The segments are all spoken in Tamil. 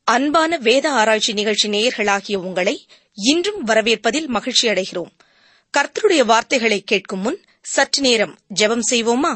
அன்பான வேத ஆராய்ச்சி நிகழ்ச்சி நேயர்களாகிய உங்களை இன்றும் வரவேற்பதில் மகிழ்ச்சி அடைகிறோம் கர்த்தருடைய வார்த்தைகளை கேட்கும் முன் சற்று நேரம் ஜெபம் செய்வோமா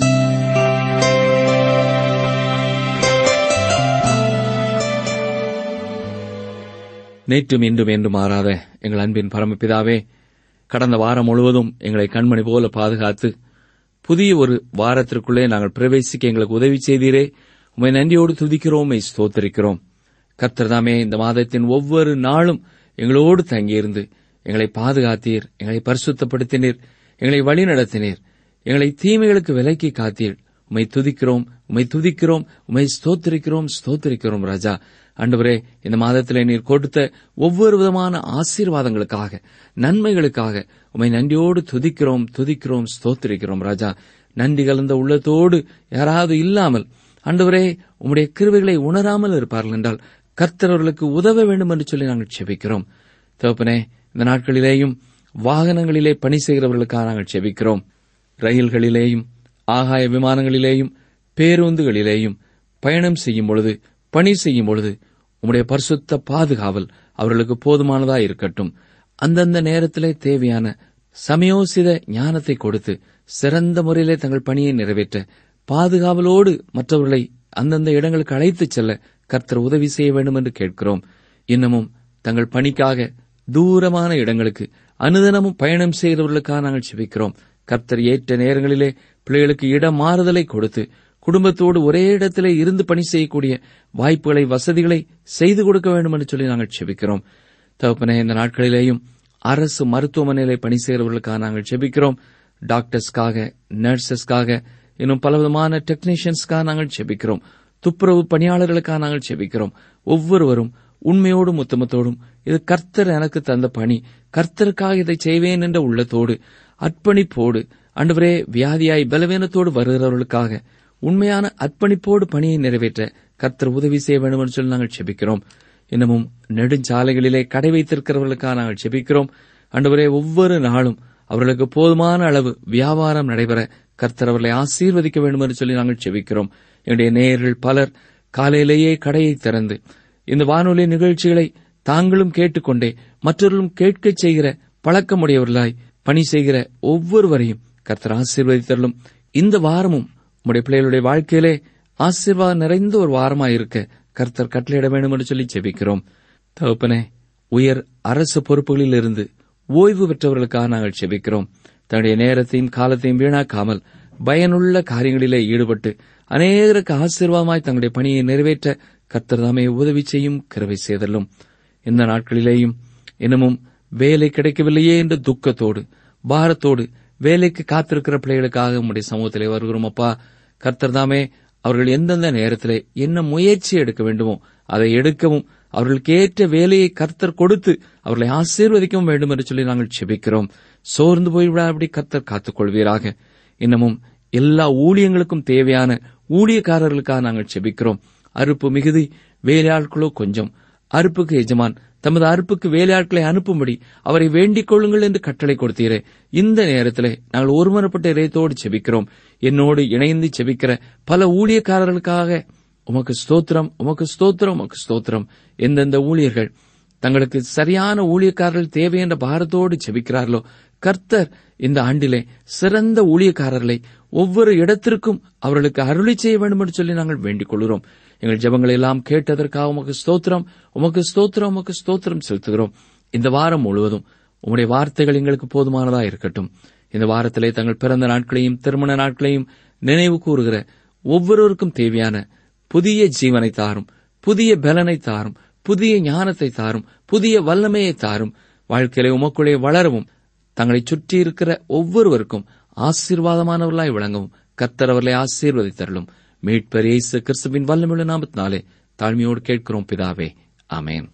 நேற்றும் இன்றும் என்று மாறாத எங்கள் அன்பின் பரமபிதாவே கடந்த வாரம் முழுவதும் எங்களை கண்மணி போல பாதுகாத்து புதிய ஒரு வாரத்திற்குள்ளே நாங்கள் பிரவேசிக்க எங்களுக்கு உதவி செய்தீரே உமை நன்றியோடு துதிக்கிறோம் உம்மை ஸ்தோத்தரிக்கிறோம் கர்த்தர்தாமே இந்த மாதத்தின் ஒவ்வொரு நாளும் எங்களோடு தங்கியிருந்து எங்களை பாதுகாத்தீர் எங்களை பரிசுத்தப்படுத்தினீர் எங்களை வழிநடத்தினீர் எங்களை தீமைகளுக்கு விலக்கி காத்தீர் உம்மை துதிக்கிறோம் உம்மை துதிக்கிறோம் உம்மை ஸ்தோத்திரிக்கிறோம் ஸ்தோத்திரிக்கிறோம் ராஜா ஆண்டவரே இந்த மாதத்திலே நீர் கொடுத்த ஒவ்வொரு விதமான ஆசீர்வாதங்களுக்காக நன்மைகளுக்காக உம்மை நன்றியோடு துதிக்கிறோம் துதிக்கிறோம் ஸ்தோத்திரிக்கிறோம் ராஜா நன்றி கலந்த உள்ளத்தோடு யாராவது இல்லாமல் ஆண்டவரே உம்முடைய கிருவைகளை உணராமல் இருப்பார்கள் என்றால் கர்த்தர் அவர்களுக்கு உதவ வேண்டும் என்று சொல்லி நாங்கள் செபிக்கிறோம் தகப்பனே இந்த நாட்களிலேயும் வாகனங்களிலே பணி செய்கிறவர்களுக்காக நாங்கள் செபிக்கிறோம் ரயில்களிலேயும் ஆகாய விமானங்களிலேயும் பேருந்துகளிலேயும் பயணம் செய்யும் பொழுது பணி செய்யும் பொழுது உம்முடைய பரிசுத்த பாதுகாவல் அவர்களுக்கு போதுமானதா இருக்கட்டும் அந்தந்த நேரத்திலே தேவையான சமயோசித ஞானத்தை கொடுத்து சிறந்த முறையிலே தங்கள் பணியை நிறைவேற்ற பாதுகாவலோடு மற்றவர்களை அந்தந்த இடங்களுக்கு அழைத்துச் செல்ல கர்த்தர் உதவி செய்ய வேண்டும் என்று கேட்கிறோம் இன்னமும் தங்கள் பணிக்காக தூரமான இடங்களுக்கு அனுதினமும் பயணம் செய்கிறவர்களுக்காக நாங்கள் செபிக்கிறோம் கர்த்தர் ஏற்ற நேரங்களிலே பிள்ளைகளுக்கு இடம் மாறுதலை கொடுத்து குடும்பத்தோடு ஒரே இடத்திலே இருந்து பணி செய்யக்கூடிய வாய்ப்புகளை வசதிகளை செய்து கொடுக்க வேண்டும் என்று சொல்லி நாங்கள் செபிக்கிறோம் தகப்பனே இந்த நாட்களிலேயும் அரசு மருத்துவமனையிலே பணி செய்கிறவர்களுக்காக நாங்கள் செபிக்கிறோம் டாக்டர்ஸ்க்காக நர்சஸ்க்காக இன்னும் பலவிதமான டெக்னீஷியன்ஸ்க்காக நாங்கள் செபிக்கிறோம் துப்புரவு பணியாளர்களுக்காக நாங்கள் செபிக்கிறோம் ஒவ்வொருவரும் உண்மையோடும் உத்தமத்தோடும் இது கர்த்தர் எனக்கு தந்த பணி கர்த்தருக்காக இதை செய்வேன் என்ற உள்ளத்தோடு அர்ப்பணிப்போடு அன்றுவரே வியாதியாய் பலவீனத்தோடு வருகிறவர்களுக்காக உண்மையான அர்ப்பணிப்போடு பணியை நிறைவேற்ற கர்த்தர் உதவி செய்ய வேண்டும் என்று சொல்லி நாங்கள் செபிக்கிறோம் இன்னமும் நெடுஞ்சாலைகளிலே கடை வைத்திருக்கிறவர்களுக்காக நாங்கள் செபிக்கிறோம் அன்றுவரே ஒவ்வொரு நாளும் அவர்களுக்கு போதுமான அளவு வியாபாரம் நடைபெற கர்த்தர் அவர்களை ஆசீர்வதிக்க வேண்டும் என்று சொல்லி நாங்கள் செபிக்கிறோம் என்னுடைய நேயர்கள் பலர் காலையிலேயே கடையை திறந்து இந்த வானொலி நிகழ்ச்சிகளை தாங்களும் கேட்டுக்கொண்டே மற்றவர்களும் கேட்கச் செய்கிற பழக்கமுடையவர்களாய் பணி செய்கிற ஒவ்வொருவரையும் கர்த்தர் ஆசீர்வதித்தரலும் இந்த வாரமும் உம்முடைய பிள்ளைகளுடைய வாழ்க்கையிலே ஆசீர்வாதம் நிறைந்த ஒரு வாரமாயிருக்க கர்த்தர் கட்டளையிட வேண்டும் என்று சொல்லி ஜெபிக்கிறோம் தகப்பனே உயர் அரசு பொறுப்புகளில் இருந்து ஓய்வு பெற்றவர்களுக்காக நாங்கள் செபிக்கிறோம் தன்னுடைய நேரத்தையும் காலத்தையும் வீணாக்காமல் பயனுள்ள காரியங்களிலே ஈடுபட்டு அநேகருக்கு ஆசீர்வாதமாய் தங்களுடைய பணியை நிறைவேற்ற கர்த்தர் தாமே உதவி செய்யும் கிருவை செய்தலும் இந்த நாட்களிலேயும் இன்னமும் வேலை கிடைக்கவில்லையே என்ற துக்கத்தோடு பாரத்தோடு வேலைக்கு காத்திருக்கிற பிள்ளைகளுக்காக உம்முடைய சமூகத்திலே வருகிறோம் அப்பா கர்த்தர் தாமே அவர்கள் எந்தெந்த நேரத்திலே என்ன முயற்சி எடுக்க வேண்டுமோ அதை எடுக்கவும் அவர்களுக்கு ஏற்ற வேலையை கர்த்தர் கொடுத்து அவர்களை ஆசீர்வதிக்கவும் வேண்டும் என்று சொல்லி நாங்கள் செபிக்கிறோம் சோர்ந்து போய்விடாதபடி கர்த்தர் காத்துக் கொள்வீராக இன்னமும் எல்லா ஊழியங்களுக்கும் தேவையான ஊழியக்காரர்களுக்காக நாங்கள் செபிக்கிறோம் அறுப்பு மிகுதி வேலையாட்களோ கொஞ்சம் அறுப்புக்கு எஜமான் தமது அறுப்புக்கு வேலையாட்களை அனுப்பும்படி அவரை வேண்டிக் கொள்ளுங்கள் என்று கட்டளை கொடுத்தீரே இந்த நேரத்திலே நாங்கள் ஒருமனப்பட்ட இதயத்தோடு செபிக்கிறோம் என்னோடு இணைந்து செபிக்கிற பல ஊழியக்காரர்களுக்காக உமக்கு ஸ்தோத்திரம் உமக்கு ஸ்தோத்திரம் உமக்கு ஸ்தோத்திரம் எந்தெந்த ஊழியர்கள் தங்களுக்கு சரியான ஊழியக்காரர்கள் தேவை என்ற பாரத்தோடு செபிக்கிறார்களோ கர்த்தர் இந்த ஆண்டிலே சிறந்த ஊழியக்காரர்களை ஒவ்வொரு இடத்திற்கும் அவர்களுக்கு அருளி செய்ய வேண்டும் என்று சொல்லி நாங்கள் வேண்டிக் கொள்கிறோம் எங்கள் ஜெபங்களை எல்லாம் கேட்டதற்காக உமக்கு ஸ்தோத்திரம் உமக்கு ஸ்தோத்திரம் உமக்கு ஸ்தோத்திரம் செலுத்துகிறோம் இந்த வாரம் முழுவதும் உம்முடைய வார்த்தைகள் எங்களுக்கு போதுமானதா இருக்கட்டும் இந்த வாரத்திலே தங்கள் பிறந்த நாட்களையும் திருமண நாட்களையும் நினைவு கூறுகிற ஒவ்வொருவருக்கும் தேவையான புதிய ஜீவனை தாரும் புதிய பலனை தாரும் புதிய ஞானத்தை தாரும் புதிய வல்லமையை தாரும் வாழ்க்கையிலே உமக்குள்ளே வளரவும் தங்களை சுற்றி இருக்கிற ஒவ்வொருவருக்கும் ஆசீர்வாதமானவர்களாய் விளங்கவும் கர்த்தர் அவர்களை ஆசீர்வதித்தருளும் மீட்பர் இயேசு கிறிஸ்துவின் வல்லமுள்ள நாமத்தினாலே தாழ்மையோடு கேட்கிறோம் பிதாவே ஆமேன்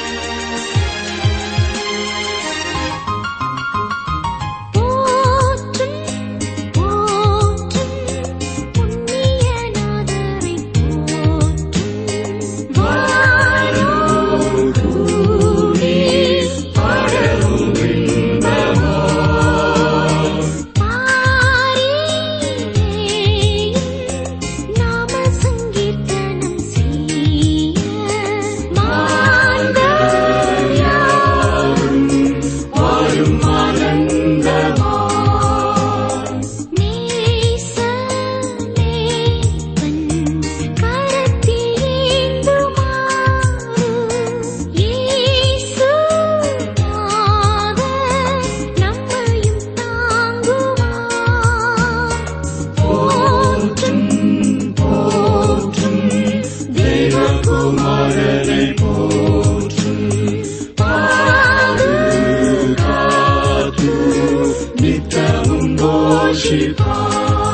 போற்றி போஷிப்பார்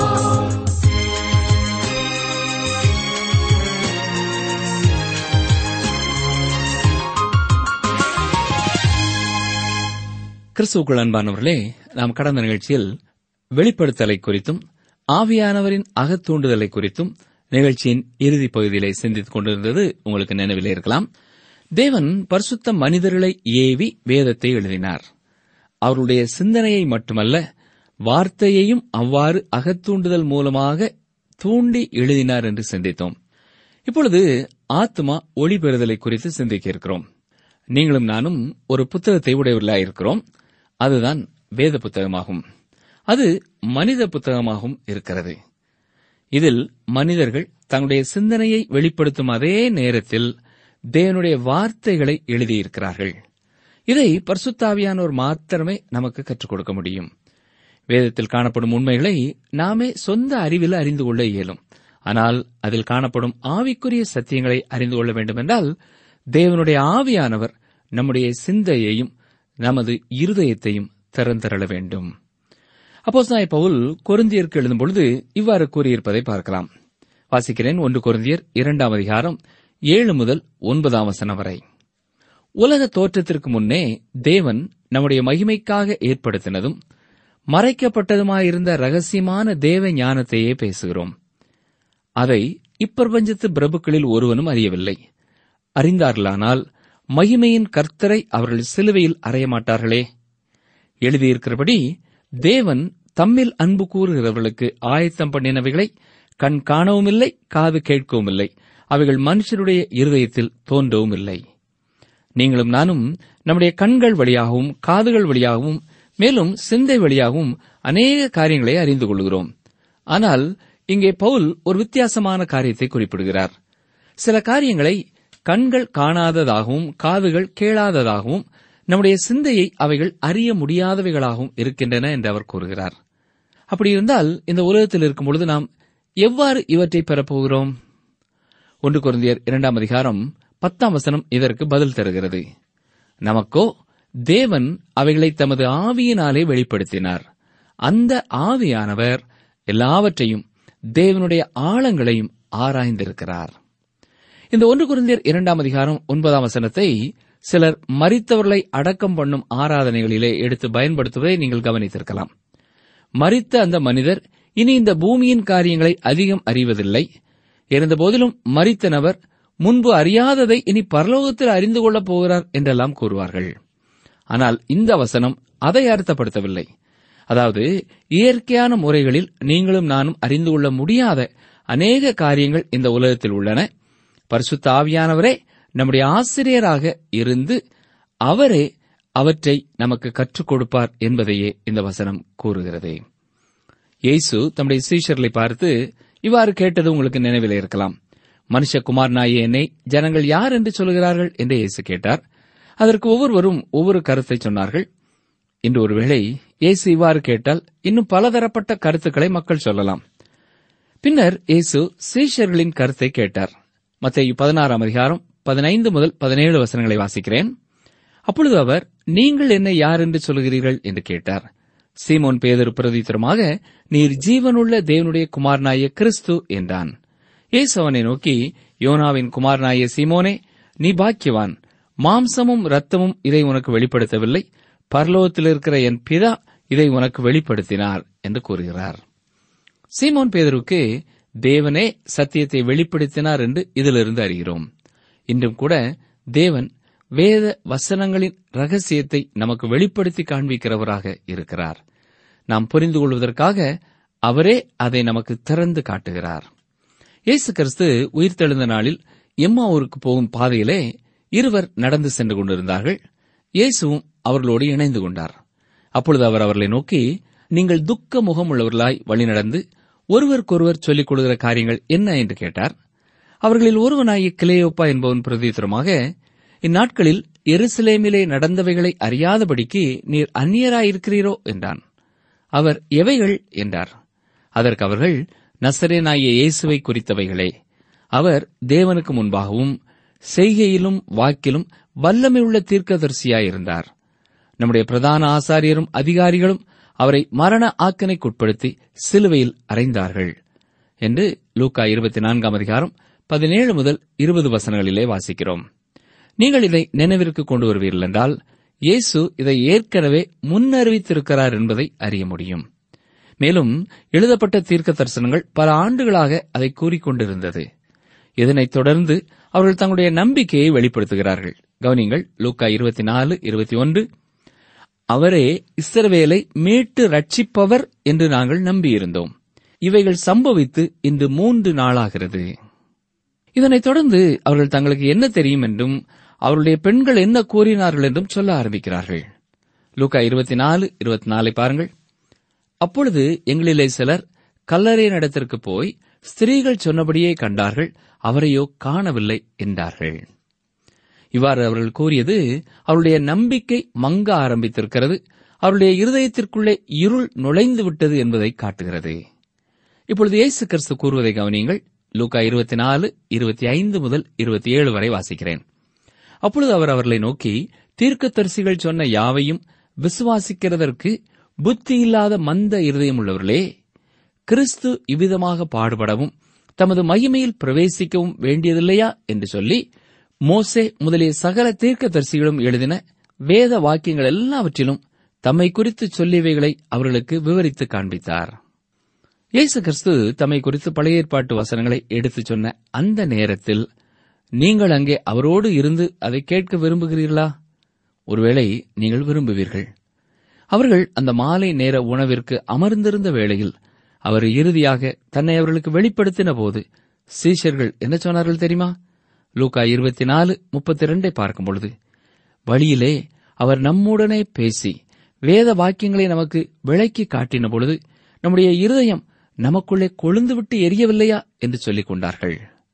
கிறிஸ்துவுக்குள் அன்பானவர்களே நாம் கடந்த நிகழ்ச்சியில் வெளிப்படுத்தலை குறித்தும் ஆவியானவரின் அகத்தூண்டுதலை குறித்தும் நிகழ்ச்சியின் இறுதிப் பகுதியிலே சிந்தித்துக் கொண்டிருந்தது உங்களுக்கு நினைவிலே இருக்கலாம் தேவன் பரிசுத்த மனிதர்களை ஏவி வேதத்தை எழுதினார் அவருடைய சிந்தனையை மட்டுமல்ல வார்த்தையையும் அவ்வாறு அகத்தூண்டுதல் மூலமாக தூண்டி எழுதினார் என்று சிந்தித்தோம் இப்பொழுது ஆத்மா ஒளி பெறுதலை குறித்து சிந்திக்க இருக்கிறோம் நீங்களும் நானும் ஒரு புத்தகத்தை உடையவர்களாயிருக்கிறோம் அதுதான் வேத புத்தகமாகும் அது மனித புத்தகமாகவும் இருக்கிறது இதில் மனிதர்கள் தங்களுடைய சிந்தனையை வெளிப்படுத்தும் அதே நேரத்தில் தேவனுடைய வார்த்தைகளை எழுதியிருக்கிறார்கள் இதை பரிசுத்தாவியானோர் மாத்திரமே நமக்கு கற்றுக் கொடுக்க முடியும் வேதத்தில் காணப்படும் உண்மைகளை நாமே சொந்த அறிவில் அறிந்து கொள்ள இயலும் ஆனால் அதில் காணப்படும் ஆவிக்குரிய சத்தியங்களை அறிந்து கொள்ள வேண்டுமென்றால் தேவனுடைய ஆவியானவர் நம்முடைய சிந்தையையும் நமது இருதயத்தையும் திறந்தரள வேண்டும் அப்போஸ்தலனாகிய பவுல் கொரிந்தியருக்கு எழுதும் பொழுது இவ்வாறு கூறியிருப்பதை பார்க்கலாம் வாசிக்கிறேன் ஒன்று கொரிந்தியர் இரண்டாம் அதிகாரம் ஏழு முதல் ஒன்பதாம் வசனம் வரை உலக தோற்றத்திற்கு முன்னே தேவன் நம்முடைய மகிமைக்காக ஏற்படுத்தினதும் மறைக்கப்பட்டதுமாயிருந்த ரகசியமான தேவ ஞானத்தையே பேசுகிறோம் அதை இப்பிரபஞ்சத்து பிரபுக்களில் ஒருவனும் அறியவில்லை அறிந்தார்களானால் மகிமையின் கர்த்தரை அவர்கள் சிலுவையில் அறைய மாட்டார்களே எழுதியிருக்கிறபடி தேவன் தம்மில் அன்பு கூறுகிறவர்களுக்கு ஆயத்தம் பண்ணினவைகளை கண் காணவும் இல்லை காது கேட்கவும் இல்லை அவைகள் மனுஷருடைய இருதயத்தில் தோன்றவும் இல்லை நீங்களும் நானும் நம்முடைய கண்கள் வழியாகவும் காதுகள் வழியாகவும் மேலும் சிந்தை வழியாகவும் அநேக காரியங்களை அறிந்து கொள்கிறோம் ஆனால் இங்கே பவுல் ஒரு வித்தியாசமான காரியத்தை குறிப்பிடுகிறார் சில காரியங்களை கண்கள் காணாததாகவும் காதுகள் கேளாததாகவும் நம்முடைய சிந்தையை அவைகள் அறிய முடியாதவைகளாகவும் இருக்கின்றன என்று அவர் கூறுகிறார் அப்படி இருந்தால் இந்த உலகத்தில் இருக்கும் பொழுது நாம் எவ்வாறு இவற்றை பெறப்போகிறோம் ஒன்று குருந்தியர் இரண்டாம் அதிகாரம் பத்தாம் வசனம் இதற்கு பதில் தருகிறது நமக்கோ தேவன் அவைகளை தமது ஆவியினாலே வெளிப்படுத்தினார் அந்த ஆவியானவர் எல்லாவற்றையும் தேவனுடைய ஆழங்களையும் ஆராய்ந்திருக்கிறார் இந்த ஒன்று குருந்தியர் இரண்டாம் அதிகாரம் ஒன்பதாம் வசனத்தை சிலர் மரித்தவர்களை அடக்கம் பண்ணும் ஆராதனைகளிலே எடுத்து பயன்படுத்துவதை நீங்கள் கவனித்திருக்கலாம் மரித்த அந்த மனிதர் இனி இந்த பூமியின் காரியங்களை அதிகம் அறிவதில்லை இருந்தபோதிலும் மரித்த நபர் முன்பு அறியாததை இனி பரலோகத்தில் அறிந்து கொள்ளப் போகிறார் என்றெல்லாம் கூறுவார்கள் ஆனால் இந்த வசனம் அதை அர்த்தப்படுத்தவில்லை அதாவது இயற்கையான முறைகளில் நீங்களும் நானும் அறிந்து கொள்ள முடியாத அநேக காரியங்கள் இந்த உலகத்தில் உள்ளன பரிசுத்த ஆவியானவரே நம்முடைய ஆசிரியராக இருந்து அவரே அவற்றை நமக்கு கற்றுக் கொடுப்பார் என்பதையே இந்த வசனம் கூறுகிறது இயேசு தம்முடைய சீஷர்களை பார்த்து இவ்வாறு கேட்டது உங்களுக்கு நினைவில் இருக்கலாம் மனுஷகுமார் நாயே என்னை ஜனங்கள் யார் என்று சொல்கிறார்கள் என்று இயேசு கேட்டார் அதற்கு ஒவ்வொருவரும் ஒவ்வொரு கருத்தை சொன்னார்கள் இன்று ஒருவேளை இயேசு இவ்வாறு கேட்டால் இன்னும் பலதரப்பட்ட கருத்துக்களை மக்கள் சொல்லலாம் பின்னர் இயேசு சீஷர்களின் கருத்தை கேட்டார் மத்திய பதினாறாம் அதிகாரம் பதினைந்து முதல் பதினேழு வசனங்களை வாசிக்கிறேன் அப்பொழுது அவர் நீங்கள் என்னை யார் என்று சொல்கிறீர்கள் என்று கேட்டார் சீமோன் பேதர் பிரதித்திரமாக நீர் ஜீவனுள்ள தேவனுடைய குமாரனாய கிறிஸ்து என்றான் இயேசு அவனை நோக்கி யோனாவின் குமாரனாய சீமோனே நீ பாக்கியவான் மாம்சமும் இரத்தமும் இதை உனக்கு வெளிப்படுத்தவில்லை பரலோகத்தில் இருக்கிற என் பிதா இதை உனக்கு வெளிப்படுத்தினார் என்று கூறுகிறார் சீமோன் பேதருக்கு தேவனே சத்தியத்தை வெளிப்படுத்தினார் என்று இதிலிருந்து அறிகிறோம் இன்றும் கூட தேவன் வேத வசனங்களின் ரகசியத்தை நமக்கு வெளிப்படுத்தி காண்பிக்கிறவராக இருக்கிறார் நாம் புரிந்து கொள்வதற்காக அவரே அதை நமக்கு திறந்து காட்டுகிறார் இயேசு கிறிஸ்து உயிர்த்தெழுந்த நாளில் எம்மாவூருக்கு போகும் பாதையிலே இருவர் நடந்து சென்று கொண்டிருந்தார்கள் இயேசுவும் அவர்களோடு இணைந்து கொண்டார் அப்பொழுது அவர் அவர்களை நோக்கி நீங்கள் துக்க முகம் உள்ளவர்களாய் வழிநடந்து ஒருவருக்கொருவர் சொல்லிக் கொள்கிற காரியங்கள் என்ன என்று கேட்டார் அவர்களில் ஒருவனாகிய கிளேயோப்பா என்பவன் பிரதித்திரமாக இந்நாட்களில் எருசலேமிலே நடந்தவைகளை அறியாதபடிக்கு நீர் அந்நியராயிருக்கிறீரோ என்றான் அவர் எவைகள் என்றார் அதற்கு அவர்கள் நசரேனாகிய இயேசுவை குறித்தவைகளே அவர் தேவனுக்கு முன்பாகவும் செய்கையிலும் வாக்கிலும் வல்லமையுள்ள தீர்க்கதரிசியாயிருந்தார் நம்முடைய பிரதான ஆசாரியரும் அதிகாரிகளும் அவரை மரண ஆக்கனைக்குட்படுத்தி சிலுவையில் அறைந்தார்கள் என்று லூக்கா இருபத்தி நான்காம் அதிகாரம் பதினேழு முதல் இருபது வசனங்களிலே வாசிக்கிறோம் நீங்கள் இதை நினைவிற்கு கொண்டு வருவீர்கள் என்றால் இயேசு இதை ஏற்கனவே முன்னறிவித்திருக்கிறார் என்பதை அறிய முடியும் மேலும் எழுதப்பட்ட தீர்க்க தரிசனங்கள் பல ஆண்டுகளாக அதை கூறிக்கொண்டிருந்தது இதனைத் தொடர்ந்து அவர்கள் தங்களுடைய நம்பிக்கையை வெளிப்படுத்துகிறார்கள் கவனிங்கள் லூக்கா இருபத்தி நாலு இருபத்தி ஒன்று அவரே இஸ்ரவேலை மீட்டு ரட்சிப்பவர் என்று நாங்கள் நம்பியிருந்தோம் இவைகள் சம்பவித்து இன்று மூன்று நாளாகிறது இதனைத் தொடர்ந்து அவர்கள் தங்களுக்கு என்ன தெரியும் என்றும் அவருடைய பெண்கள் என்ன கூறினார்கள் என்றும் சொல்ல ஆரம்பிக்கிறார்கள் லூக்கா இருபத்தி நாலு இருபத்தி நாலை பாருங்கள் அப்பொழுது எங்களிலே சிலர் கல்லறையின் இடத்திற்கு போய் ஸ்திரீகள் சொன்னபடியே கண்டார்கள் அவரையோ காணவில்லை என்றார்கள் இவ்வாறு அவர்கள் கூறியது அவருடைய நம்பிக்கை மங்க ஆரம்பித்திருக்கிறது அவருடைய இருதயத்திற்குள்ளே இருள் நுழைந்து விட்டது என்பதை காட்டுகிறது இப்பொழுது இயேசு கிறிஸ்து கூறுவதை கவனியுங்கள் லூக்கா இருபத்தி நாலு இருபத்தி ஐந்து முதல் இருபத்தி ஏழு வரை வாசிக்கிறேன் அப்பொழுது அவர் அவர்களை நோக்கி தீர்க்கதரிசிகள் சொன்ன யாவையும் விசுவாசிக்கிறதற்கு புத்தி இல்லாத மந்த இருதயம் உள்ளவர்களே கிறிஸ்து இவ்விதமாக பாடுபடவும் தமது மகிமையில் பிரவேசிக்கவும் வேண்டியதில்லையா என்று சொல்லி மோசே முதலிய சகல தீர்க்கதரிசிகளும் எழுதின வேத வாக்கியங்கள் எல்லாவற்றிலும் தம்மை குறித்து சொல்லியவைகளை அவர்களுக்கு விவரித்து காண்பித்தார் இயேசு கிறிஸ்து தம்மை குறித்து பழைய ஏற்பாட்டு வசனங்களை எடுத்துச் சொன்ன அந்த நேரத்தில் நீங்கள் அங்கே அவரோடு இருந்து அதை கேட்க விரும்புகிறீர்களா ஒருவேளை நீங்கள் விரும்புவீர்கள் அவர்கள் அந்த மாலை நேர உணவிற்கு அமர்ந்திருந்த வேளையில் அவர் இறுதியாக தன்னை அவர்களுக்கு வெளிப்படுத்தின போது சீஷர்கள் என்ன சொன்னார்கள் தெரியுமா லூக்கா இருபத்தி நாலு முப்பத்தி ரெண்டை பார்க்கும் பொழுது வழியிலே அவர் நம்முடனே பேசி வேத வாக்கியங்களை நமக்கு விளக்கி காட்டின பொழுது நம்முடைய இருதயம் நமக்குள்ளே கொழுந்துவிட்டு எரியவில்லையா என்று சொல்லிக் கொண்டார்கள்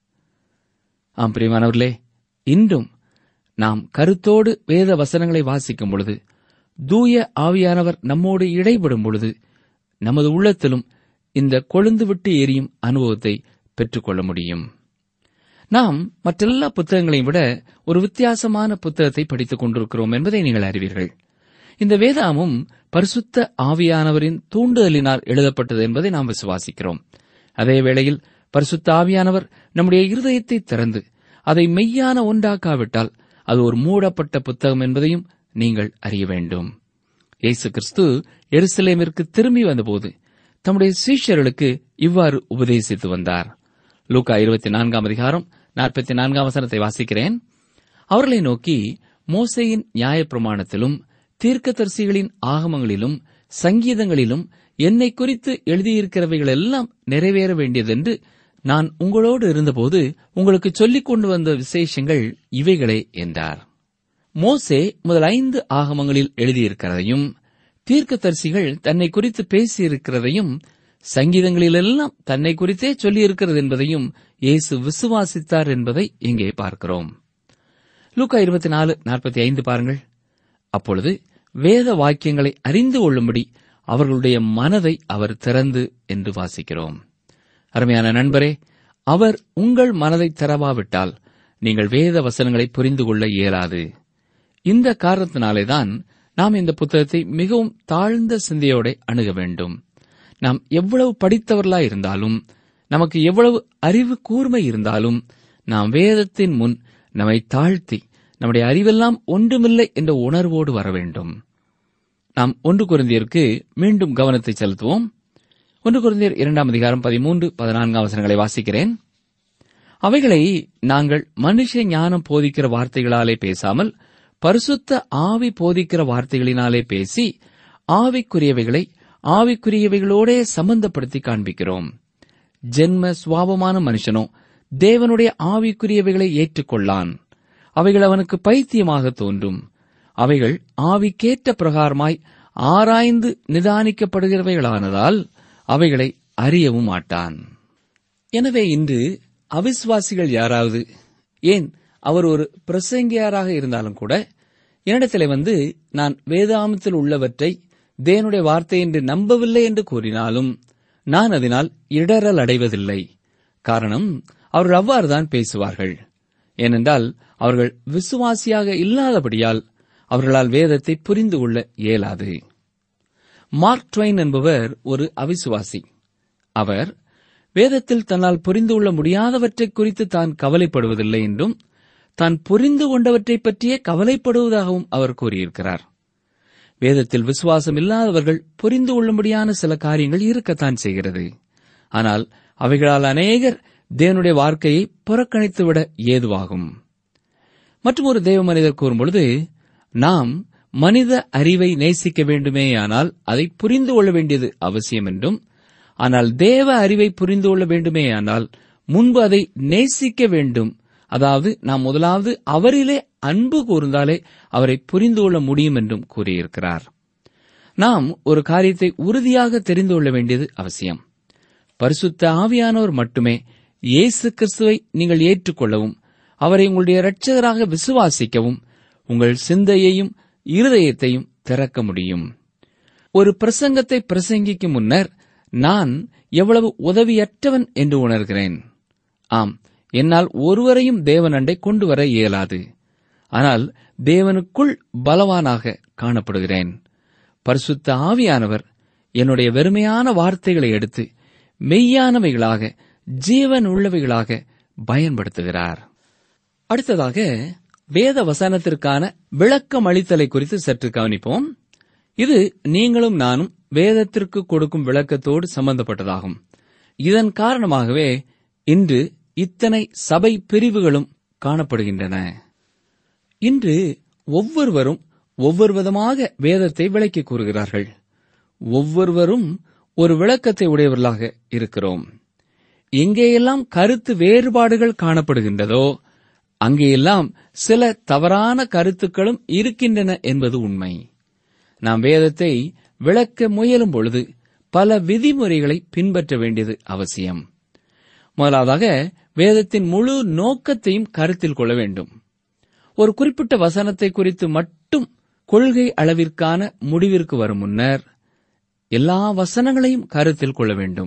ஆம் பிரியமானவர்களே இன்றும் நாம் கருத்தோடு வேத வசனங்களை வாசிக்கும் பொழுது தூய ஆவியானவர் நம்மோடு இடைபடும் பொழுது நமது உள்ளத்திலும் இந்த கொழுந்து விட்டு எரியும் அனுபவத்தை பெற்றுக்கொள்ள முடியும் நாம் மற்றெல்லா புத்தகங்களையும் விட ஒரு வித்தியாசமான புத்தகத்தை படித்துக் கொண்டிருக்கிறோம் என்பதை நீங்கள் அறிவீர்கள் இந்த வேதாமும் பரிசுத்த ஆவியானவரின் தூண்டுதலினால் எழுதப்பட்டது என்பதை நாம் விசுவாசிக்கிறோம் அதே வேளையில் பரிசுத்த ஆவியானவர் நம்முடைய இருதயத்தை திறந்து அதை மெய்யான ஒன்றாக்காவிட்டால் அது ஒரு மூடப்பட்ட புத்தகம் என்பதையும் நீங்கள் அறிய வேண்டும் இயேசு கிறிஸ்து எருசலேமிற்கு திரும்பி வந்தபோது தம்முடைய சீஷர்களுக்கு இவ்வாறு உபதேசித்து வந்தார் லூக்கா இருபத்தி நான்காம் அதிகாரம் நாற்பத்தி நான்காம் வசனத்தை வாசிக்கிறேன் அவர்களை நோக்கி மோசையின் நியாயப்பிரமாணத்திலும் தீர்க்கதரிசிகளின் ஆகமங்களிலும் சங்கீதங்களிலும் என்னை குறித்து எழுதியிருக்கிறவைகள் எல்லாம் நிறைவேற வேண்டியதென்று நான் உங்களோடு இருந்தபோது உங்களுக்கு சொல்லிக் கொண்டு வந்த விசேஷங்கள் இவைகளே என்றார் மோசே முதல் ஐந்து ஆகமங்களில் எழுதியிருக்கிறதையும் தீர்க்கதரிசிகள் தன்னை குறித்து பேசியிருக்கிறதையும் சங்கீதங்களிலெல்லாம் தன்னை குறித்தே சொல்லியிருக்கிறது என்பதையும் இயேசு விசுவாசித்தார் என்பதை இங்கே பார்க்கிறோம் லூக்கா இருபத்தி நாலு நாற்பத்தி ஐந்து பாருங்கள் அப்பொழுது வேத வாக்கியங்களை அறிந்து கொள்ளும்படி அவர்களுடைய மனதை அவர் திறந்து என்று வாசிக்கிறோம் அருமையான நண்பரே அவர் உங்கள் மனதை திறவாவிட்டால் நீங்கள் வேத வசனங்களை புரிந்து கொள்ள இயலாது இந்த காரணத்தினாலேதான் நாம் இந்த புத்தகத்தை மிகவும் தாழ்ந்த சிந்தையோட அணுக வேண்டும் நாம் எவ்வளவு படித்தவர்களாய் இருந்தாலும் நமக்கு எவ்வளவு அறிவு கூர்மை இருந்தாலும் நாம் வேதத்தின் முன் நம்மை தாழ்த்தி நம்முடைய அறிவெல்லாம் ஒன்றுமில்லை என்ற உணர்வோடு வர வேண்டும் நாம் ஒன்று குருந்தியருக்கு மீண்டும் கவனத்தை செலுத்துவோம் ஒன்று குருந்தியர் இரண்டாம் அதிகாரம் பதிமூன்று பதினான்காம் வசனங்களை வாசிக்கிறேன் அவைகளை நாங்கள் மனுஷ ஞானம் போதிக்கிற வார்த்தைகளாலே பேசாமல் பரிசுத்த ஆவி போதிக்கிற வார்த்தைகளினாலே பேசி ஆவிக்குரியவைகளை ஆவிக்குரியவைகளோடே சம்பந்தப்படுத்தி காண்பிக்கிறோம் ஜென்ம சுவாபமான மனுஷனோ தேவனுடைய ஆவிக்குரியவைகளை ஏற்றுக்கொள்ளான் அவைகள் அவனுக்கு பைத்தியமாக தோன்றும் அவைகள் ஆவிக்கேற்ற பிரகாரமாய் ஆராய்ந்து நிதானிக்கப்படுகிறவைகளானதால் அவைகளை அறியவும் மாட்டான் எனவே இன்று அவிசுவாசிகள் யாராவது ஏன் அவர் ஒரு பிரசங்கியாராக இருந்தாலும் கூட என்னிடத்தில் வந்து நான் வேதாமத்தில் உள்ளவற்றை தேவனுடைய வார்த்தை என்று நம்பவில்லை என்று கூறினாலும் நான் அதனால் இடரல் அடைவதில்லை காரணம் அவர்கள் அவ்வாறுதான் பேசுவார்கள் ஏனென்றால் அவர்கள் விசுவாசியாக இல்லாதபடியால் அவர்களால் வேதத்தை புரிந்து கொள்ள இயலாது மார்க் ட்வைன் என்பவர் ஒரு அவிசுவாசி அவர் வேதத்தில் தன்னால் புரிந்து கொள்ள முடியாதவற்றை குறித்து தான் கவலைப்படுவதில்லை என்றும் தான் புரிந்து கொண்டவற்றைப் பற்றியே கவலைப்படுவதாகவும் அவர் கூறியிருக்கிறார் வேதத்தில் விசுவாசம் இல்லாதவர்கள் புரிந்து கொள்ளும்படியான சில காரியங்கள் இருக்கத்தான் செய்கிறது ஆனால் அவைகளால் அநேகர் தேவனுடைய வார்த்தையை புறக்கணித்துவிட ஏதுவாகும் மற்றும் ஒரு தேவ மனிதர் கூறும்பொழுது நாம் மனித அறிவை நேசிக்க வேண்டுமேயானால் அதை புரிந்து கொள்ள வேண்டியது அவசியம் என்றும் ஆனால் தேவ அறிவை புரிந்து கொள்ள வேண்டுமேயானால் முன்பு அதை நேசிக்க வேண்டும் அதாவது நாம் முதலாவது அவரிலே அன்பு கூர்ந்தாலே அவரை புரிந்து கொள்ள முடியும் என்றும் கூறியிருக்கிறார் நாம் ஒரு காரியத்தை உறுதியாக தெரிந்து கொள்ள வேண்டியது அவசியம் பரிசுத்த ஆவியானவர் மட்டுமே இயேசு கிறிஸ்துவை நீங்கள் ஏற்றுக்கொள்ளவும் அவரை உங்களுடைய இரட்சகராக விசுவாசிக்கவும் உங்கள் சிந்தையையும் இருதயத்தையும் திறக்க முடியும் ஒரு பிரசங்கத்தை பிரசங்கிக்கும் முன்னர் நான் எவ்வளவு உதவியற்றவன் என்று உணர்கிறேன் ஆம் என்னால் ஒருவரையும் தேவனண்டை கொண்டு வர இயலாது ஆனால் தேவனுக்குள் பலவானாக காணப்படுகிறேன் பரிசுத்த ஆவியானவர் என்னுடைய வெறுமையான வார்த்தைகளை எடுத்து மெய்யானவைகளாக ஜீவன் உள்ளவைகளாக பயன்படுத்துகிறார் அடுத்ததாக வேத வசனத்திற்கான விளக்கம் அளித்தலை குறித்து சற்று கவனிப்போம் இது நீங்களும் நானும் வேதத்திற்கு கொடுக்கும் விளக்கத்தோடு சம்பந்தப்பட்டதாகும் இதன் காரணமாகவே இன்று இத்தனை சபை பிரிவுகளும் காணப்படுகின்றன இன்று ஒவ்வொருவரும் ஒவ்வொரு விதமாக வேதத்தை விளக்கி கூறுகிறார்கள் ஒவ்வொருவரும் ஒரு விளக்கத்தை உடையவர்களாக இருக்கிறோம் எங்கேயெல்லாம் கருத்து வேறுபாடுகள் காணப்படுகின்றதோ அங்கேயெல்லாம் சில தவறான கருத்துக்களும் இருக்கின்றன என்பது உண்மை நாம் வேதத்தை விளக்க முயலும் பொழுது பல விதிமுறைகளை பின்பற்ற வேண்டியது அவசியம் முதலாவதாக வேதத்தின் முழு நோக்கத்தையும் கருத்தில் கொள்ள வேண்டும் ஒரு குறிப்பிட்ட வசனத்தை குறித்து மட்டும் கொள்கை அளவிற்கான முடிவிற்கு வரும் முன்னர் எல்லா வசனங்களையும் கருத்தில் கொள்ள வேண்டும்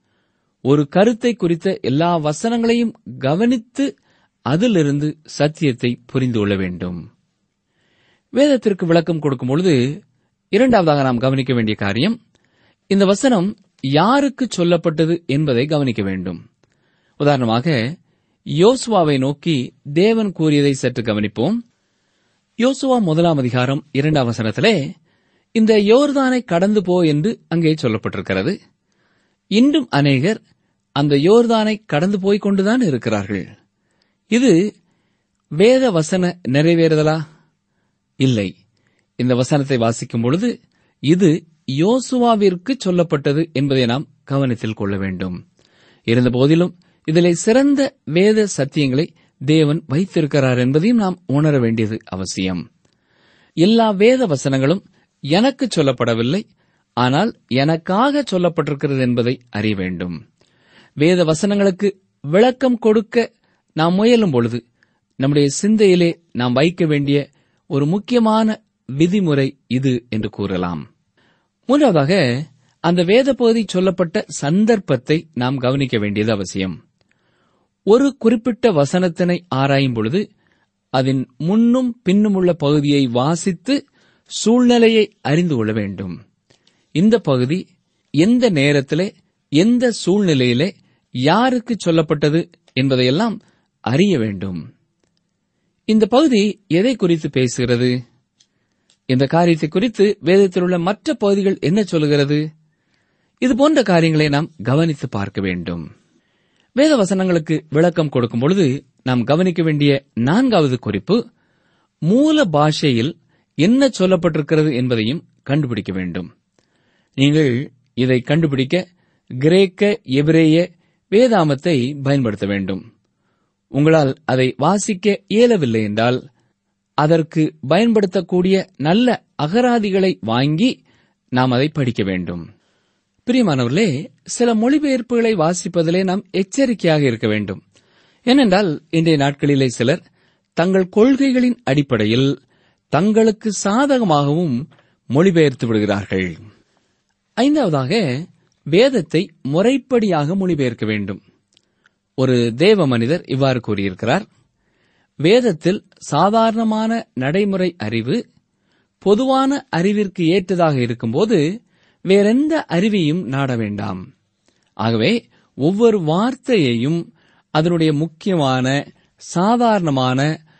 ஒரு கருத்தை குறித்த எல்லா வசனங்களையும் கவனித்து அதிலிருந்து சத்தியத்தை புரிந்து கொள்ள வேண்டும் வேதத்திற்கு விளக்கம் கொடுக்கும் பொழுது இரண்டாவதாக நாம் கவனிக்க வேண்டிய காரியம் இந்த வசனம் யாருக்கு சொல்லப்பட்டது என்பதை கவனிக்க வேண்டும் உதாரணமாக யோசுவாவை நோக்கி தேவன் கூறியதை சற்று கவனிப்போம் யோசுவா முதலாம் அதிகாரம் இரண்டாம் வசனத்திலே இந்த யோர்தானை கடந்து போ என்று அங்கே சொல்லப்பட்டிருக்கிறது இன்றும் அநேகர் அந்த யோர்தானை கடந்து போய்க் கொண்டுதான் இருக்கிறார்கள் இது வேத வசன நிறைவேறுதலா இல்லை இந்த வசனத்தை வாசிக்கும் பொழுது இது யோசுவாவிற்கு சொல்லப்பட்டது என்பதை நாம் கவனத்தில் கொள்ள வேண்டும் இருந்த போதிலும் இதிலே சிறந்த வேத சத்தியங்களை தேவன் வைத்திருக்கிறார் என்பதையும் நாம் உணர வேண்டியது அவசியம் எல்லா வேத வசனங்களும் எனக்கு சொல்லப்படவில்லை ஆனால் எனக்காக சொல்லப்பட்டிருக்கிறது என்பதை அறிய வேண்டும் வேத வசனங்களுக்கு விளக்கம் கொடுக்க நாம் முயலும் பொழுது நம்முடைய சிந்தையிலே நாம் வைக்க வேண்டிய ஒரு முக்கியமான விதிமுறை இது என்று கூறலாம் மூன்றாவதாக அந்த வேத பகுதி சொல்லப்பட்ட சந்தர்ப்பத்தை நாம் கவனிக்க வேண்டியது அவசியம் ஒரு குறிப்பிட்ட வசனத்தினை ஆராயும் பொழுது அதன் முன்னும் பின்னும் உள்ள பகுதியை வாசித்து சூழ்நிலையை அறிந்து கொள்ள வேண்டும் இந்த பகுதி எந்த நேரத்திலே எந்த சூழ்நிலையிலே யாருக்கு சொல்லப்பட்டது என்பதையெல்லாம் அறிய வேண்டும் இந்த பகுதி எதை குறித்து பேசுகிறது இந்த காரியத்தை குறித்து வேதத்தில் உள்ள மற்ற பகுதிகள் என்ன சொல்கிறது இது போன்ற காரியங்களை நாம் கவனித்து பார்க்க வேண்டும் வேத வசனங்களுக்கு விளக்கம் கொடுக்கும் பொழுது நாம் கவனிக்க வேண்டிய நான்காவது குறிப்பு மூல பாஷையில் என்ன சொல்லப்பட்டிருக்கிறது என்பதையும் கண்டுபிடிக்க வேண்டும் நீங்கள் இதை கண்டுபிடிக்க கிரேக்க எபிரேய வேதாமத்தை பயன்படுத்த வேண்டும் உங்களால் அதை வாசிக்க இயலவில்லை என்றால் அதற்கு பயன்படுத்தக்கூடிய நல்ல அகராதிகளை வாங்கி நாம் அதை படிக்க வேண்டும் பிரியமானவர்களே சில மொழிபெயர்ப்புகளை வாசிப்பதிலே நாம் எச்சரிக்கையாக இருக்க வேண்டும் ஏனென்றால் இன்றைய நாட்களிலே சிலர் தங்கள் கொள்கைகளின் அடிப்படையில் தங்களுக்கு சாதகமாகவும் மொழிபெயர்த்து விடுகிறார்கள் ஐந்தாவதாக வேதத்தை முறைப்படியாக மொழிபெயர்க்க வேண்டும் ஒரு தேவ மனிதர் இவ்வாறு கூறியிருக்கிறார் வேதத்தில் சாதாரணமான நடைமுறை அறிவு பொதுவான அறிவிற்கு ஏற்றதாக இருக்கும்போது வேறெந்த அறிவையும் நாட வேண்டாம் ஆகவே ஒவ்வொரு வார்த்தையையும் அதனுடைய முக்கியமான சாதாரணமான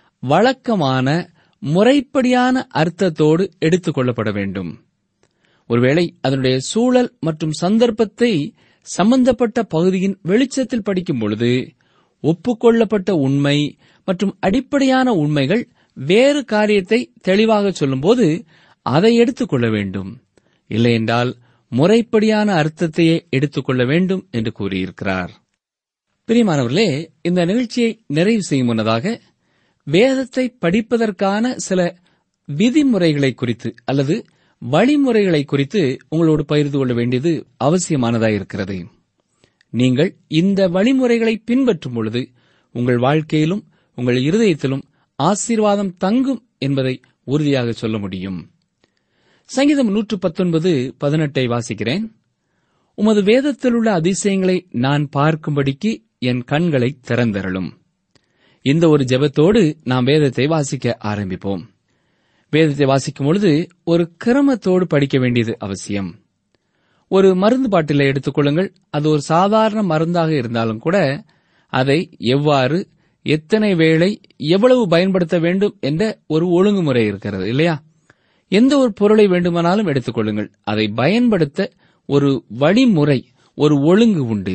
வழக்கமான முறைப்படியான அர்த்தத்தோடு எடுத்துக் கொள்ளப்பட வேண்டும் ஒருவேளை அதனுடைய சூழல் மற்றும் சந்தர்ப்பத்தை சம்பந்தப்பட்ட பகுதியின் வெளிச்சத்தில் படிக்கும் பொழுது ஒப்புக்கொள்ளப்பட்ட உண்மை மற்றும் அடிப்படையான உண்மைகள் வேறு காரியத்தை தெளிவாக சொல்லும்போது அதை எடுத்துக்கொள்ள வேண்டும் இல்லையென்றால் முறைப்படியான அர்த்தத்தையே எடுத்துக்கொள்ள வேண்டும் என்று கூறியிருக்கிறார் பிரியமானவர்களே இந்த நிகழ்ச்சியை நிறைவு செய்யும் முன்னதாக வேதத்தை படிப்பதற்கான சில விதிமுறைகளை குறித்து அல்லது வழிமுறைகளை குறித்து உங்களோடு பகிர்ந்து கொள்ள வேண்டியது அவசியமானதாயிருக்கிறது நீங்கள் இந்த வழிமுறைகளை பின்பற்றும் பொழுது உங்கள் வாழ்க்கையிலும் உங்கள் இருதயத்திலும் ஆசீர்வாதம் தங்கும் என்பதை உறுதியாக சொல்ல முடியும் சங்கீதம் நூற்று பத்தொன்பது பதினெட்டை வாசிக்கிறேன் உமது வேதத்தில் உள்ள அதிசயங்களை நான் பார்க்கும்படிக்கு என் கண்களை திறந்தரலும் இந்த ஒரு ஜெபத்தோடு நாம் வேதத்தை வாசிக்க ஆரம்பிப்போம் வேதத்தை வாசிக்கும் பொழுது ஒரு கிரமத்தோடு படிக்க வேண்டியது அவசியம் ஒரு மருந்து பாட்டிலை எடுத்துக்கொள்ளுங்கள் அது ஒரு சாதாரண மருந்தாக இருந்தாலும் கூட அதை எவ்வாறு எத்தனை வேளை எவ்வளவு பயன்படுத்த வேண்டும் என்ற ஒரு ஒழுங்குமுறை இருக்கிறது இல்லையா எந்த ஒரு பொருளை வேண்டுமானாலும் எடுத்துக்கொள்ளுங்கள் அதை பயன்படுத்த ஒரு வழிமுறை ஒரு ஒழுங்கு உண்டு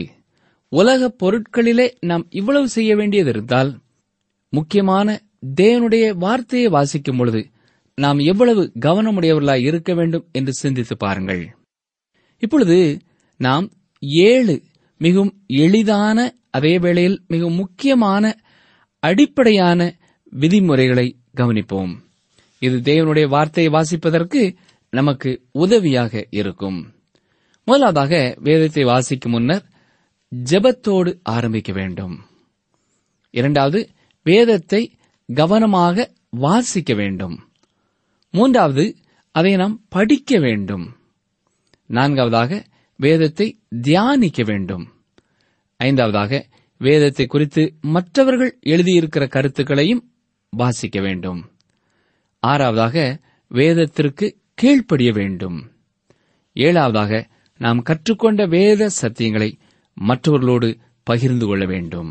உலக பொருட்களிலே நாம் இவ்வளவு செய்ய வேண்டியது இருந்தால் முக்கியமான தேவனுடைய வார்த்தையை வாசிக்கும் பொழுது நாம் எவ்வளவு கவனமுடையவர்களாய் இருக்க வேண்டும் என்று சிந்தித்து பாருங்கள் இப்பொழுது நாம் ஏழு மிகவும் எளிதான அதே வேளையில் மிக முக்கியமான அடிப்படையான விதிமுறைகளை கவனிப்போம் இது தேவனுடைய வார்த்தையை வாசிப்பதற்கு நமக்கு உதவியாக இருக்கும் முதலாவதாக வேதத்தை வாசிக்கும் முன்னர் ஜெபத்தோடு ஆரம்பிக்க வேண்டும் இரண்டாவது வேதத்தை கவனமாக வாசிக்க வேண்டும் மூன்றாவது அதை நாம் படிக்க வேண்டும் நான்காவதாக வேதத்தை தியானிக்க வேண்டும் ஐந்தாவதாக வேதத்தை குறித்து மற்றவர்கள் எழுதியிருக்கிற கருத்துக்களையும் வாசிக்க வேண்டும் ஆறாவதாக வேதத்திற்கு கீழ்ப்படிய வேண்டும் ஏழாவதாக நாம் கற்றுக்கொண்ட வேத சத்தியங்களை மற்றவர்களோடு பகிர்ந்து கொள்ள வேண்டும்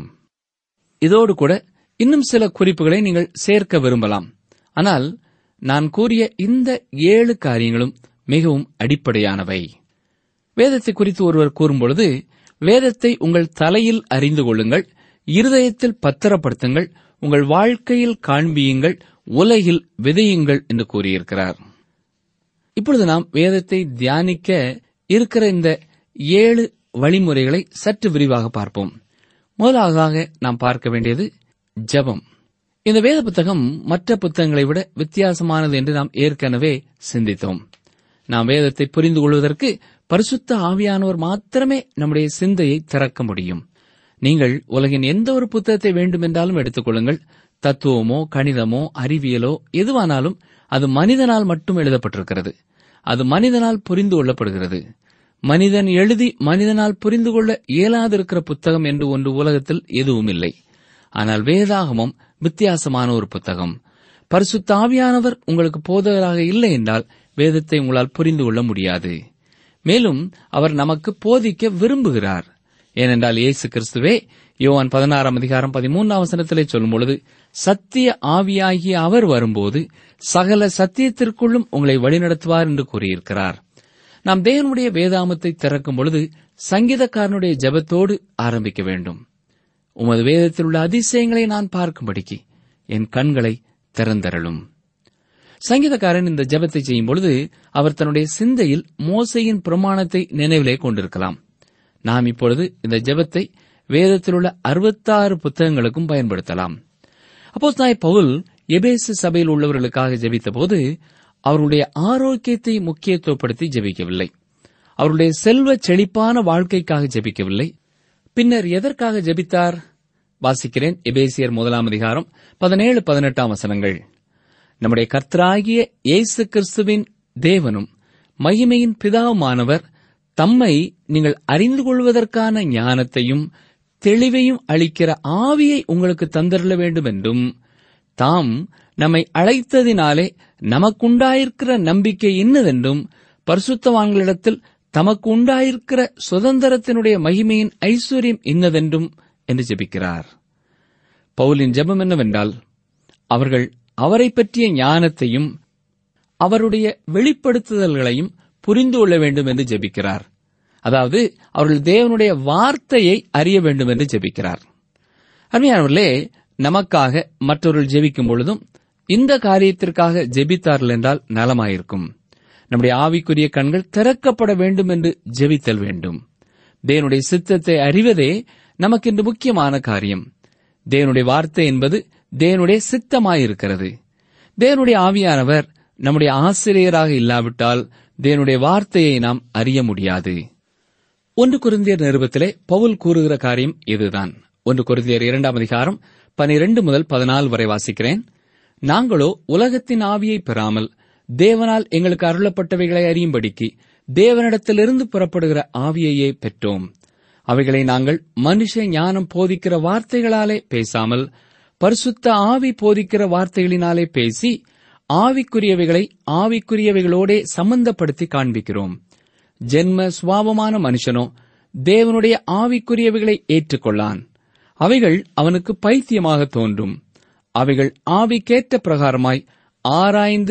இதோடு கூட இன்னும் சில குறிப்புகளை நீங்கள் சேர்க்க விரும்பலாம் ஆனால் நான் கூறிய இந்த ஏழு காரியங்களும் மிகவும் அடிப்படையானவை வேதத்தை குறித்து ஒருவர் கூறும்பொழுது வேதத்தை உங்கள் தலையில் அறிந்து கொள்ளுங்கள் இருதயத்தில் பத்திரப்படுத்துங்கள் உங்கள் வாழ்க்கையில் காண்பியுங்கள் உலகில் விதையுங்கள் என்று கூறியிருக்கிறார் இப்பொழுது நாம் வேதத்தை தியானிக்க இருக்கிற இந்த ஏழு வழிமுறைகளை சற்று விரிவாக பார்ப்போம் முதலாவதாக நாம் பார்க்க வேண்டியது ஜெபம் இந்த வேத புத்தகம் மற்ற புத்தகங்களை விட வித்தியாசமானது என்று நாம் ஏற்கனவே சிந்தித்தோம் நாம் வேதத்தை புரிந்து கொள்வதற்கு பரிசுத்த ஆவியானவர் மாத்திரமே நம்முடைய சிந்தையை திறக்க முடியும் நீங்கள் உலகின் எந்த ஒரு புத்தகத்தை வேண்டுமென்றாலும் எடுத்துக்கொள்ளுங்கள் தத்துவமோ கணிதமோ அறிவியலோ எதுவானாலும் அது மனிதனால் மட்டும் எழுதப்பட்டிருக்கிறது அது மனிதனால் புரிந்து கொள்ளப்படுகிறது மனிதன் எழுதி மனிதனால் புரிந்து கொள்ள இயலாதிருக்கிற புத்தகம் என்று ஒன்று உலகத்தில் எதுவும் இல்லை ஆனால் வேதாகமம் வித்தியாசமான ஒரு புத்தகம் பரிசுத்த ஆவியானவர் உங்களுக்கு போதகராக இல்லை என்றால் வேதத்தை உங்களால் புரிந்து கொள்ள முடியாது மேலும் அவர் நமக்கு போதிக்க விரும்புகிறார் ஏனென்றால் இயேசு கிறிஸ்துவே யோவான் பதினாறாம் அதிகாரம் பதிமூன்றாம் வசனத்திலே சொல்லும் பொழுது சத்திய ஆவியாகிய அவர் வரும்போது சகல சத்தியத்திற்குள்ளும் உங்களை வழிநடத்துவார் என்று கூறியிருக்கிறார் நாம் தேவனுடைய வேதாமத்தை திறக்கும் பொழுது சங்கீதக்காரனுடைய ஜெபத்தோடு ஆரம்பிக்க வேண்டும் உமது வேதத்தில் உள்ள அதிசயங்களை நான் பார்க்கும்படிக்கு என் கண்களை திறந்தரலும் சங்கீதக்காரன் இந்த ஜெபத்தை செய்யும் பொழுது அவர் தன்னுடைய சிந்தையில் மோசையின் பிரமாணத்தை நினைவிலே கொண்டிருக்கலாம் நாம் இப்பொழுது இந்த ஜெபத்தை வேதத்தில் உள்ள அறுபத்தாறு புத்தகங்களுக்கும் பயன்படுத்தலாம் அப்போஸ் நாய் பவுல் எபேசு சபையில் உள்ளவர்களுக்காக ஜெபித்தபோது அவர்களுடைய ஆரோக்கியத்தை முக்கியத்துவப்படுத்தி ஜெபிக்கவில்லை அவருடைய செல்வ செழிப்பான வாழ்க்கைக்காக ஜெபிக்கவில்லை பின்னர் எதற்காக ஜெபித்தார் வாசிக்கிறேன் எபேசியர் முதலாம் அதிகாரம் பதினேழு பதினெட்டாம் வசனங்கள் நம்முடைய கர்த்தராகிய இயேசு கிறிஸ்துவின் தேவனும் மகிமையின் பிதாவுமானவர் தம்மை நீங்கள் அறிந்து கொள்வதற்கான ஞானத்தையும் தெளிவையும் அளிக்கிற ஆவியை உங்களுக்கு தந்தருள வேண்டும் என்றும் தாம் நம்மை அழைத்ததினாலே நமக்குண்டாயிருக்கிற நம்பிக்கை இன்னதென்றும் பரிசுத்தவான்களிடத்தில் தமக்கு உண்டாயிருக்கிற சுதந்திரத்தினுடைய மகிமையின் ஐஸ்வர்யம் இன்னதென்றும் என்று ஜெபிக்கிறார் பவுலின் ஜெபம் என்னவென்றால் அவர்கள் அவரை பற்றிய ஞானத்தையும் அவருடைய வெளிப்படுத்துதல்களையும் புரிந்து கொள்ள வேண்டும் என்று ஜெபிக்கிறார் அதாவது அவர்கள் தேவனுடைய வார்த்தையை அறிய வேண்டும் என்று ஜெபிக்கிறார் அருமையானவர்களே நமக்காக மற்றவர்கள் ஜெபிக்கும் பொழுதும் இந்த காரியத்திற்காக ஜெபித்தார்கள் என்றால் நலமாயிருக்கும் நம்முடைய ஆவிக்குரிய கண்கள் திறக்கப்பட வேண்டும் என்று ஜெபித்தல் வேண்டும் தேவனுடைய சித்தத்தை அறிவதே நமக்கு இன்று முக்கியமான காரியம் தேவனுடைய வார்த்தை என்பது தேவனுடைய சித்தமாயிருக்கிறது தேவனுடைய ஆவியானவர் நம்முடைய ஆசிரியராக இல்லாவிட்டால் தேவனுடைய வார்த்தையை நாம் அறிய முடியாது ஒன்று குருந்தியர் நிருபத்திலே பவுல் கூறுகிற காரியம் இதுதான் ஒன்று குருந்தியர் இரண்டாம் அதிகாரம் பனிரெண்டு முதல் பதினாலு வரை வாசிக்கிறேன் நாங்களோ உலகத்தின் ஆவியை பெறாமல் தேவனால் எங்களுக்கு அருளப்பட்டவைகளை அறியும்படிக்கு தேவனிடத்திலிருந்து புறப்படுகிற ஆவியையே பெற்றோம் அவைகளை நாங்கள் மனுஷ ஞானம் போதிக்கிற வார்த்தைகளாலே பேசாமல் பரிசுத்த ஆவி போதிக்கிற வார்த்தைகளினாலே பேசி ஆவிக்குரியவைகளை ஆவிக்குரியவைகளோடே சம்பந்தப்படுத்தி காண்பிக்கிறோம் ஜென்ம சுவாபமான மனுஷனோ தேவனுடைய ஆவிக்குரியவைகளை ஏற்றுக்கொள்ளான் அவைகள் அவனுக்கு பைத்தியமாக தோன்றும் அவைகள் ஆவிக்கேற்ற பிரகாரமாய் ஆராய்ந்து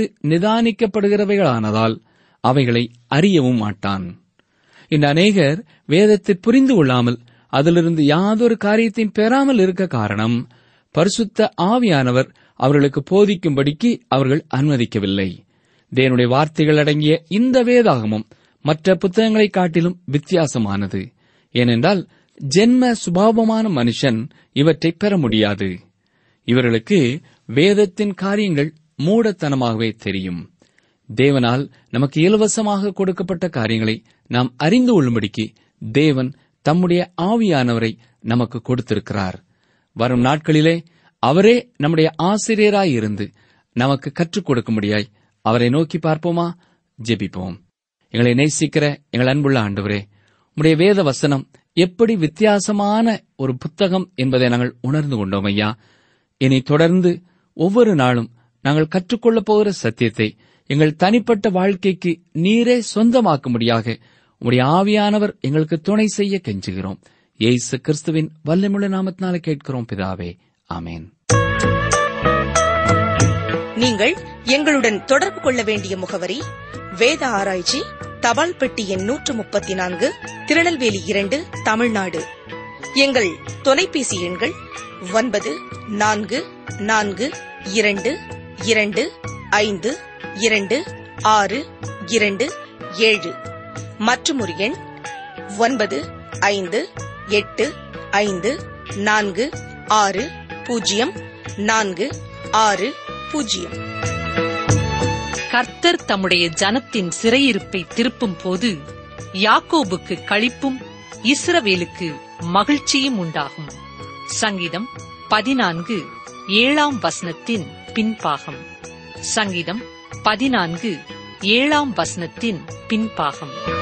நிதானிக்கப்படுகிறவைகளானதால் அவைகளை அறியவும் மாட்டான் இந்த அநேகர் வேதத்தை புரிந்து கொள்ளாமல் அதிலிருந்து யாதொரு காரியத்தையும் பெறாமல் இருக்க காரணம் பரிசுத்த ஆவியானவர் அவர்களுக்கு போதிக்கும்படிக்கு அவர்கள் அனுமதிக்கவில்லை தேவனுடைய வார்த்தைகள் அடங்கிய இந்த வேதாகமும் மற்ற புத்தகங்களை காட்டிலும் வித்தியாசமானது ஏனென்றால் ஜென்ம சுபாவமான மனுஷன் இவற்றை பெற முடியாது இவர்களுக்கு வேதத்தின் காரியங்கள் மூடத்தனமாகவே தெரியும் தேவனால் நமக்கு இலவசமாக கொடுக்கப்பட்ட காரியங்களை நாம் அறிந்து கொள்ளும்படிக்கு தேவன் தம்முடைய ஆவியானவரை நமக்கு கொடுத்திருக்கிறார் வரும் நாட்களிலே அவரே நம்முடைய ஆசிரியராய் இருந்து நமக்கு கற்றுக் கொடுக்கும்படியாய் அவரை நோக்கி பார்ப்போமா ஜெபிப்போம் எங்களை நேசிக்கிற எங்கள் அன்புள்ள ஆண்டவரே உம்முடைய வேத வசனம் எப்படி வித்தியாசமான ஒரு புத்தகம் என்பதை நாங்கள் உணர்ந்து கொண்டோம் ஐயா இனி தொடர்ந்து ஒவ்வொரு நாளும் நாங்கள் கற்றுக்கொள்ளப் போகிற சத்தியத்தை எங்கள் தனிப்பட்ட வாழ்க்கைக்கு நீரே சொந்தமாக்கும்படியாக உம்முடைய ஆவியானவர் எங்களுக்கு துணை செய்ய கெஞ்சுகிறோம் ஏசு கிறிஸ்துவின் வல்லமுள்ள நாமத்தினால கேட்கிறோம் பிதாவே ஆமேன் நீங்கள் எங்களுடன் தொடர்பு கொள்ள வேண்டிய முகவரி வேத ஆராய்ச்சி தபால் பெட்டி எண் நூற்று முப்பத்தி நான்கு திருநெல்வேலி இரண்டு தமிழ்நாடு எங்கள் தொலைபேசி எண்கள் ஒன்பது நான்கு நான்கு இரண்டு இரண்டு ஐந்து இரண்டு ஆறு இரண்டு ஏழு மற்றும் ஒரு எண் ஒன்பது ஐந்து எட்டு ஐந்து நான்கு ஆறு பூஜ்ஜியம் நான்கு ஆறு பூஜ்ஜியம் கர்த்தர் தம்முடைய ஜனத்தின் சிறையிருப்பை திருப்பும் போது யாக்கோபுக்கு களிப்பும் இஸ்ரவேலுக்கு மகிழ்ச்சியும் உண்டாகும் சங்கீதம் பதினான்கு ஏழாம் வசனத்தின் பின்பாகம் சங்கீதம் பதினான்கு ஏழாம் வசனத்தின் பின்பாகம்